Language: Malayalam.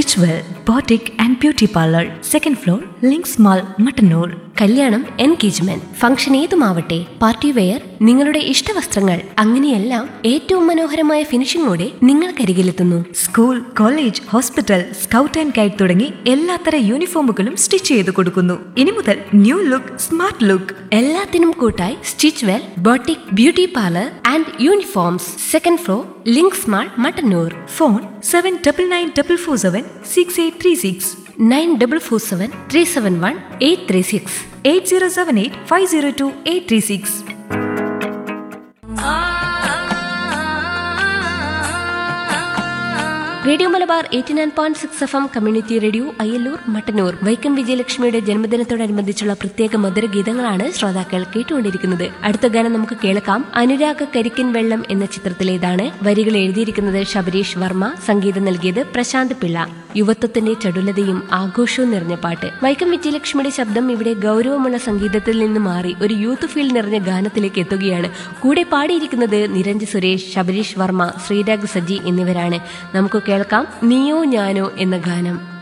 stitch well boutique and beauty parlour second floor links mall Mattannur കല്യാണം എൻഗേജ്മെന്റ് ഫംഗ്ഷൻ ഏതുമാവട്ടെ പാർട്ടി വെയർ നിങ്ങളുടെ ഇഷ്ടവസ്ത്രങ്ങൾ അങ്ങനെയെല്ലാം ഏറ്റവും മനോഹരമായ ഫിനിഷിംഗോടെ നിങ്ങൾക്കരികിലെത്തുന്നു school college hospital scout and guide തുടങ്ങി എല്ലാത്തര യൂണിഫോമുകളും സ്റ്റിച്ച് ചെയ്ത് കൊടുക്കുന്നു ഇനി മുതൽ ന്യൂ ലുക്ക് സ്മാർട്ട് ലുക്ക് എല്ലാത്തിനും കൂട്ടായി stitch well boutique beauty parlour and uniforms second floor links mall Mattannur phone seven double nine double four seven six eight three six nine double four seven three seven one eight three six eight zero seven eight five zero two eight three six radio Malabar eighty nine point six F M community radio Ayyallur Mattannur Vaikom വിജയലക്ഷ്മിയുടെ ജന്മദിനത്തോടനുബന്ധിച്ചുള്ള പ്രത്യേക മധുരഗീതങ്ങളാണ് ശ്രോതാക്കൾ കേട്ടുകൊണ്ടിരിക്കുന്നത് അടുത്ത ഗാനം നമുക്ക് കേൾക്കാം അനുരാഗ കരിക്കിൻ വെള്ളം എന്ന ചിത്രത്തിലേതാണ് വരികൾ എഴുതിയിരിക്കുന്നത് ശബരീഷ് വർമ്മ സംഗീതം നൽകിയത് പ്രശാന്ത് പിള്ള യുവത്വത്തിന്റെ ചടുലതയും ആഘോഷവും നിറഞ്ഞ പാട്ട് വൈക്കം വിജയലക്ഷ്മിയുടെ ശബ്ദം ഇവിടെ ഗൗരവമുള്ള സംഗീതത്തിൽ നിന്ന് മാറി ഒരു യൂത്ത് ഫീൽ നിറഞ്ഞ ഗാനത്തിലേക്ക് എത്തുകയാണ് കൂടെ പാടിയിരിക്കുന്നത് നിരഞ്ജ് സുരേഷ് ശബരീഷ് വർമ്മ ശ്രീരാഗ് സജി എന്നിവരാണ് നമുക്ക് കേൾക്കാം നീയോ ഞാനോ എന്ന ഗാനം